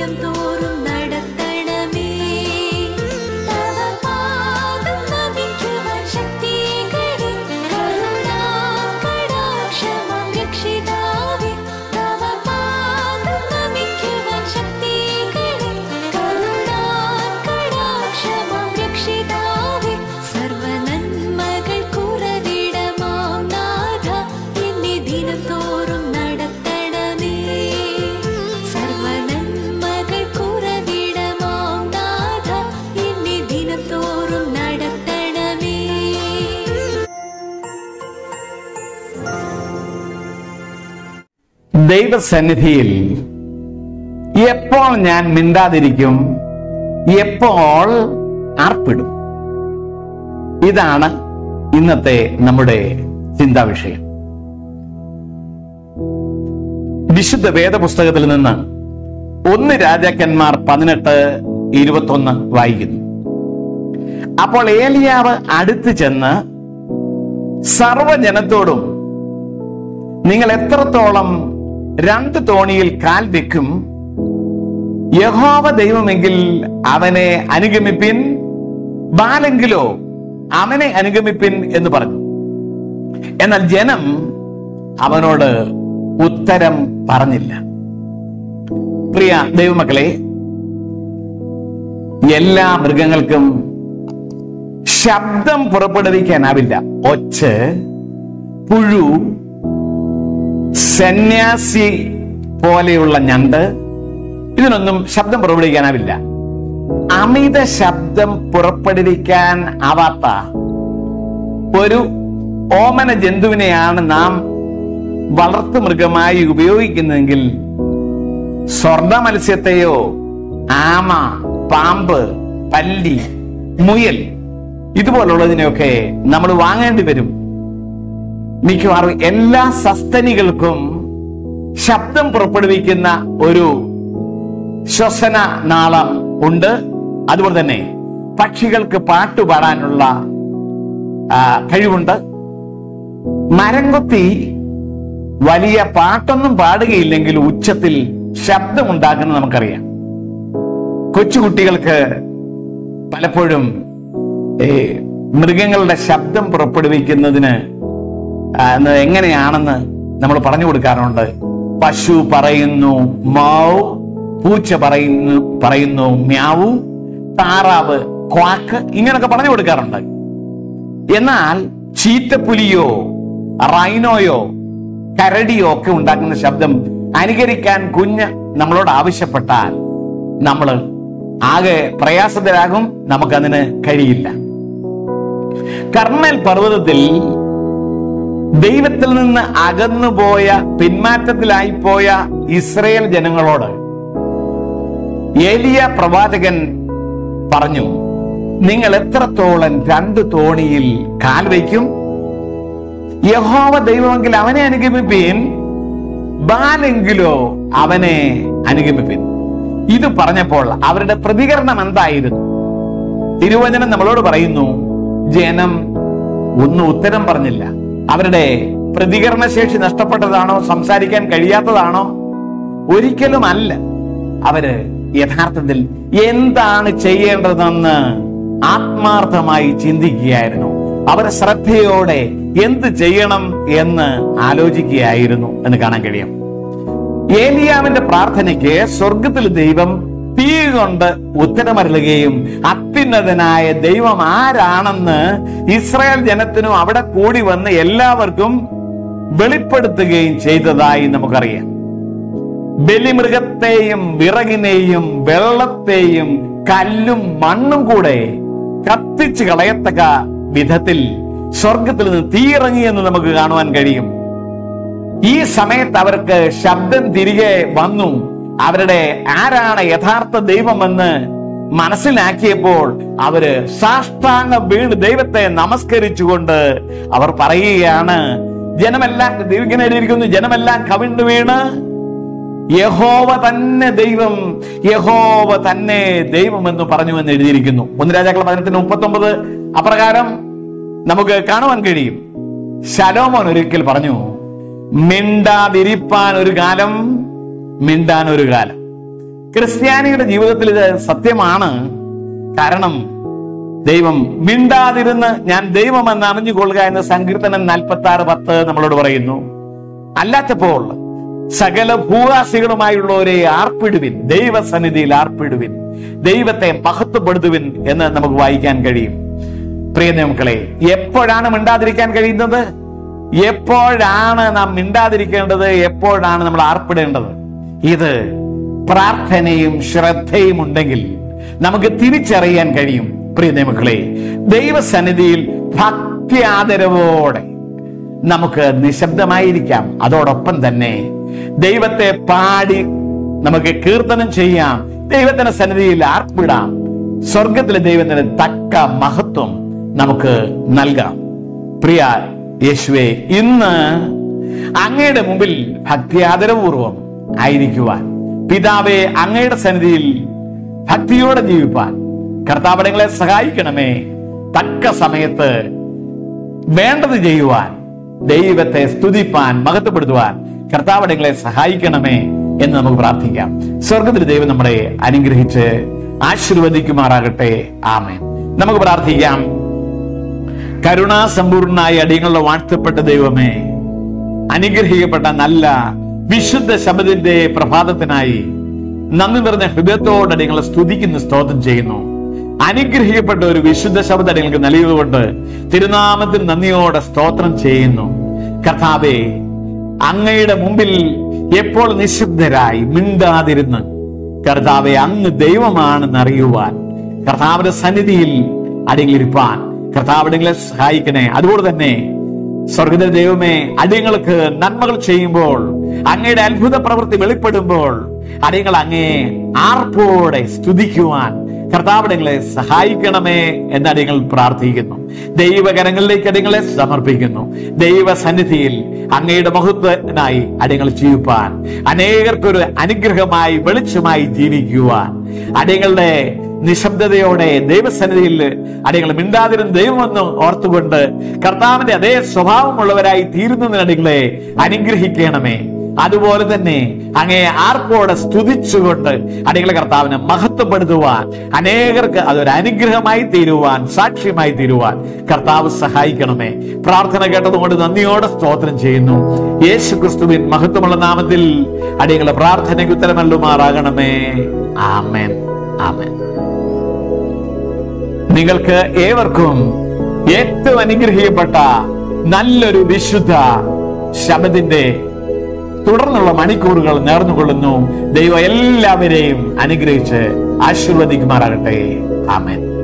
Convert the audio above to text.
ദിനം തോറും നടത്തണമേ തവ പാദം നമിക്കുവാൻ ശക്തികളിൽ കരുണാകടാക്ഷമം രക്ഷിതാവേ തവ പാദം നമിക്കുവാൻ ശക്തികളിൽ കരുണാകടാക്ഷമം രക്ഷിതാവേ സർവനന്മകൾ കുറവിടമാം നാഥ എന്നെ ദിനം തോറും നടത്തണമേ സർവനന്മകൾ കുറവിടമാം നാഥ എന്നെ ദിനം തോറും നടത്തണമേ ദൈവസന്നിധിയിൽ എപ്പോൾ ഞാൻ മിണ്ടാതിരിക്കും എപ്പോൾ ആർപ്പിടും ഇതാണ് ഇന്നത്തെ നമ്മുടെ ചിന്താ വിഷയം വിശുദ്ധ വേദപുസ്തകത്തിൽ നിന്ന് ഒന്ന് രാജാക്കന്മാർ പതിനെട്ട് ഇരുപത്തൊന്ന് വായിക്കുന്നു അപ്പോൾ ഏലിയാവ് അടുത്ത് ചെന്ന് സർവജനത്തോടും നിങ്ങൾ എത്രത്തോളം രണ്ട് തോണിയിൽ കാൽ വെക്കും യഹോവ ദൈവമെങ്കിൽ അവനെ അനുഗമിപ്പിൻ ബാലെങ്കിലോ അവനെ അനുഗമിപ്പിൻ എന്ന് പറഞ്ഞു എന്നാൽ ജനം അവനോട് ഉത്തരം പറഞ്ഞില്ല പ്രിയ ദൈവമക്കളെ എല്ലാ മൃഗങ്ങൾക്കും ശബ്ദം പുറപ്പെടുവിക്കാനാവില്ല ഒച്ച് പുഴു സന്യാസി പോലെയുള്ള ഞണ്ട് ഇതിനൊന്നും ശബ്ദം പുറപ്പെടുവിക്കാനാവില്ല അമിത ശബ്ദം പുറപ്പെടുവിക്കാൻ ആവാത്ത ഒരു ഓമന ജന്തുവിനെയാണ് നാം വളർത്തു മൃഗമായി ഉപയോഗിക്കുന്നതെങ്കിൽ സ്വർണ്ണ മത്സ്യത്തെയോ ആമ പാമ്പ് പല്ലി മുയൽ ഇതുപോലുള്ളതിനെയൊക്കെ നമ്മൾ വാങ്ങേണ്ടി വരും മിക്കവാറും എല്ലാ സസ്തനികൾക്കും ശബ്ദം പുറപ്പെടുവിക്കുന്ന ഒരു ശ്വസന നാളം ഉണ്ട് അതുപോലെ തന്നെ പക്ഷികൾക്ക് പാട്ട് പാടാനുള്ള ആ, കഴിവുണ്ട് മരംകൊത്തി വലിയ പാട്ടൊന്നും പാടുകയില്ലെങ്കിൽ ഉച്ചത്തിൽ ശബ്ദമുണ്ടാക്കുന്നത് നമുക്കറിയാം കൊച്ചുകുട്ടികൾക്ക് പലപ്പോഴും ഏ, മൃഗങ്ങളുടെ ശബ്ദം പുറപ്പെടുവിക്കുന്നതിന് ആ, എന്ന് എങ്ങനെയാണെന്ന് നമ്മൾ പറഞ്ഞു കൊടുക്കാറുണ്ട് പശു പറയുന്നു മാവ് പൂച്ച പറയുന്നു പറയുന്നു മ്യാവു താറാവ് ക്വാക്ക് ഇങ്ങനൊക്കെ പറഞ്ഞു കൊടുക്കാറുണ്ട് എന്നാൽ ചീറ്റപ്പുലിയോ റൈനോയോ കരടിയോ ഒക്കെ ഉണ്ടാക്കുന്ന ശബ്ദം അനുകരിക്കാൻ കുഞ്ഞ് നമ്മളോട് ആവശ്യപ്പെട്ടാൽ നമ്മൾ ആകെ പ്രയാസത്തിലാകും നമുക്കതിന് കഴിയില്ല കർമ്മൽ പർവ്വതത്തിൽ ദൈവത്തിൽ നിന്ന് അകന്നുപോയ പിന്മാറ്റത്തിലായി പോയ ഇസ്രയേൽ ജനങ്ങളോട് ഏലിയ പ്രവാചകൻ പറഞ്ഞു നിങ്ങൾ എത്രത്തോളം രണ്ട് തോണിയിൽ കാൽ വയ്ക്കും യഹോവ ദൈവമെങ്കിൽ അവനെ അനുഗമിപ്പീൻ ബാലെങ്കിലോ അവനെ അനുഗമിപ്പീൻ ഇത് പറഞ്ഞപ്പോൾ അവരുടെ പ്രതികരണം എന്തായിരുന്നു തിരുവചനം നമ്മളോട് പറയുന്നു ജനം ഒന്നും ഉത്തരം പറഞ്ഞില്ല അവരുടെ പ്രതികരണശേഷി നഷ്ടപ്പെട്ടതാണോ സംസാരിക്കാൻ കഴിയാത്തതാണോ ഒരിക്കലും അല്ല അവര് യഥാർത്ഥത്തിൽ എന്താണ് ചെയ്യേണ്ടതെന്ന് ആത്മാർത്ഥമായി ചിന്തിക്കുകയായിരുന്നു അവർ ശ്രദ്ധയോടെ എന്ത് ചെയ്യണം എന്ന് ആലോചിക്കുകയായിരുന്നു എന്ന് കാണാൻ കഴിയും ഏലിയാവിന്റെ പ്രാർത്ഥനയ്ക്ക് സ്വർഗത്തിൽ ദൈവം തീ കൊണ്ട് ഉത്തരമരുളുകയും അത്യുന്നതനായ ദൈവം ആരാണെന്ന് ഇസ്രായേൽ ജനത്തിനും അവിടെ കൂടി വന്ന് എല്ലാവർക്കും വെളിപ്പെടുത്തുകയും ചെയ്തതായി നമുക്കറിയാം ബലിമൃഗത്തെയും വിറകിനെയും വെള്ളത്തെയും കല്ലും മണ്ണും കൂടെ കത്തിച്ച് കളയത്തക്ക വിധത്തിൽ സ്വർഗത്തിൽ നിന്ന് തീയിറങ്ങിയെന്ന് നമുക്ക് കാണുവാൻ കഴിയും ഈ സമയത്ത് അവർക്ക് ശബ്ദം തിരികെ വന്നു അവരുടെ ആരാണ് യഥാർത്ഥ ദൈവമെന്ന് മനസ്സിലാക്കിയപ്പോൾ അവര് സാഷ്ടാംഗ വീണ് ദൈവത്തെ നമസ്കരിച്ചുകൊണ്ട് അവർ പറയുകയാണ് ജനമെല്ലാം ഇങ്ങനെ എഴുതിയിരിക്കുന്നു ജനമെല്ലാം കവിണ്ടു വീണ് യഹോവ തന്നെ ദൈവം യഹോവ തന്നെ ദൈവം എന്ന് പറഞ്ഞു എന്ന് എഴുതിയിരിക്കുന്നു ഒന്ന് രാജാക്കൾ പതിനെട്ടിന് മുപ്പത്തി ഒമ്പത് അപ്രകാരം നമുക്ക് കാണുവാൻ കഴിയും ശലോമോൻ ഒരിക്കൽ പറഞ്ഞു മിണ്ടാതിരിപ്പാൻ ഒരു കാലം മിണ്ടാൻ ഒരു കാലം ക്രിസ്ത്യാനിയുടെ ജീവിതത്തിൽ ഇത് സത്യമാണ് കാരണം ദൈവം മിണ്ടാതിരുന്ന് ഞാൻ ദൈവമെന്ന് അറിഞ്ഞുകൊള്ളുക എന്ന സങ്കീർത്തനം നാൽപ്പത്തി ആറ് പത്ത് നമ്മളോട് പറയുന്നു അല്ലാത്തപ്പോൾ സകല ഭൂവാസികളുമായുള്ളവരെ ആർപ്പിടുവിൻ ദൈവസന്നിധിയിൽ ആർപ്പിടുവിൻ ദൈവത്തെ മഹത്വപ്പെടുത്തുവിൻ എന്ന് നമുക്ക് വായിക്കാൻ കഴിയും പ്രിയ മക്കളെ എപ്പോഴാണ് മിണ്ടാതിരിക്കാൻ കഴിയുന്നത് എപ്പോഴാണ് നാം മിണ്ടാതിരിക്കേണ്ടത് എപ്പോഴാണ് നമ്മൾ ആർപ്പിടേണ്ടത് ഇത് പ്രാർത്ഥനയും ശ്രദ്ധയും ഉണ്ടെങ്കിൽ നമുക്ക് തിരിച്ചറിയാൻ കഴിയും പ്രിയ മക്കളെ ദൈവസന്നിധിയിൽ ഭക്തി ആദരവോടെ നമുക്ക് നിശബ്ദമായിരിക്കാം അതോടൊപ്പം തന്നെ ദൈവത്തെ പാടി നമുക്ക് കീർത്തനം ചെയ്യാം ദൈവത്തിന്റെ സന്നിധിയിൽ ആർപ്പിടാം സ്വർഗത്തിലെ ദൈവത്തിന് തക്ക മഹത്വം നമുക്ക് നൽകാം പ്രിയ യേശുവെ ഇന്ന് അങ്ങയുടെ മുമ്പിൽ ഭക്തി ആദരപൂർവം ആയിരിക്കുവാൻ പിതാവെ അങ്ങയുടെ സന്നിധിയിൽ ഭക്തിയോടെ ജീവിപ്പാൻ കർത്താവടങ്ങളെ സഹായിക്കണമേ തക്ക സമയത്ത് വേണ്ടത് ചെയ്യുവാൻ ദൈവത്തെ സ്തുതിപ്പാൻ മഹത്വപ്പെടുത്തുവാൻ കർത്താവടങ്ങളെ സഹായിക്കണമേ എന്ന് നമുക്ക് പ്രാർത്ഥിക്കാം സ്വർഗത്തിൽ ദൈവം നമ്മളെ അനുഗ്രഹിച്ച് ആശീർവദിക്കുമാറാകട്ടെ ആമേൻ നമുക്ക് പ്രാർത്ഥിക്കാം കരുണാസമ്പൂർണനായ അടിയങ്ങളുടെ വാഴ്ത്തപ്പെട്ട ദൈവമേ അനുഗ്രഹിക്കപ്പെട്ട നല്ല വിശുദ്ധ ശബദിന്റെ പ്രഭാതത്തിനായി നന്ദി നിറഞ്ഞ ഹൃദയത്തോടെ അടിയങ്ങളെ സ്തുതിക്കുന്ന സ്തോത്രം ചെയ്യുന്നു അനുഗ്രഹിക്കപ്പെട്ട ഒരു വിശുദ്ധ ശബ്ദം അടിയങ്ങൾക്ക് നൽകിയതുകൊണ്ട് തിരുനാമത്തിന് നന്ദിയോടെ സ്തോത്രം ചെയ്യുന്നു കർത്താവെ അങ്ങയുടെ മുമ്പിൽ എപ്പോൾ നിശബ്ദരായി മിണ്ടാതിരുന്ന് കർത്താവെ അങ്ങ് ദൈവമാണെന്ന് അറിയുവാൻ കർത്താവിന്റെ സന്നിധിയിൽ അടിയങ്ങളിരിപ്പാൻ കർത്താവ് അടിയങ്ങളെ സഹായിക്കണേ അതുപോലെ തന്നെ സ്വർഗത ദൈവമേ അടിയങ്ങൾക്ക് നന്മകൾ ചെയ്യുമ്പോൾ അങ്ങയുടെ അത്ഭുത പ്രവൃത്തി വെളിപ്പെടുമ്പോൾ അടിയങ്ങൾ അങ്ങേ ആർപ്പോടെ സ്തുതിക്കുവാൻ കർത്താവിടങ്ങളെ സഹായിക്കണമേ എന്ന് അടിയങ്ങൾ പ്രാർത്ഥിക്കുന്നു ദൈവകരങ്ങളിലേക്ക് അടിയങ്ങളെ സമർപ്പിക്കുന്നു ദൈവസന്നിധിയിൽ അങ്ങയുടെ മഹത്വത്തിനായി അടിയങ്ങൾ ജീവിപ്പാൻ അനേകർക്കൊരു അനുഗ്രഹമായി വെളിച്ചമായി ജീവിക്കുവാൻ അടിയങ്ങളുടെ നിശബ്ദതയോടെ ദൈവസന്നിധിയിൽ അടിയങ്ങൾ മിണ്ടാതിരുന്ന ദൈവമെന്ന് ഓർത്തുകൊണ്ട് കർത്താവിന്റെ അതേ സ്വഭാവമുള്ളവരായി തീരുന്നതിന് അടികളെ അനുഗ്രഹിക്കണമേ അതുപോലെ തന്നെ അങ്ങേ ആർപ്പോടെ സ്തുതിച്ചുകൊണ്ട് അടികളെ കർത്താവിനെ മഹത്വപ്പെടുത്തുവാൻ അനേകർക്ക് അതൊരു അനുഗ്രഹമായി തീരുവാൻ സാക്ഷ്യമായി തീരുവാൻ കർത്താവ് സഹായിക്കണമേ പ്രാർത്ഥന കേട്ടതുകൊണ്ട് നന്ദിയോടെ സ്തോത്രം ചെയ്യുന്നു യേശു ക്രിസ്തുവിൻ മഹത്വമുള്ള നാമത്തിൽ അടികളെ പ്രാർത്ഥനയ്ക്ക് ഉത്തരമല്ലുമാറാകണമേ ആമേൻ ആമേൻ നിങ്ങൾക്ക് ഏവർക്കും ഏറ്റവും അനുഗ്രഹിക്കപ്പെട്ട നല്ലൊരു വിശുദ്ധ ശബദിന്റെ തുടർന്നുള്ള മണിക്കൂറുകൾ നേർന്നുകൊള്ളുന്നു ദൈവം എല്ലാവരെയും അനുഗ്രഹിച്ച് ആശീർവദിക്കുമാറാകട്ടെ ആമേൻ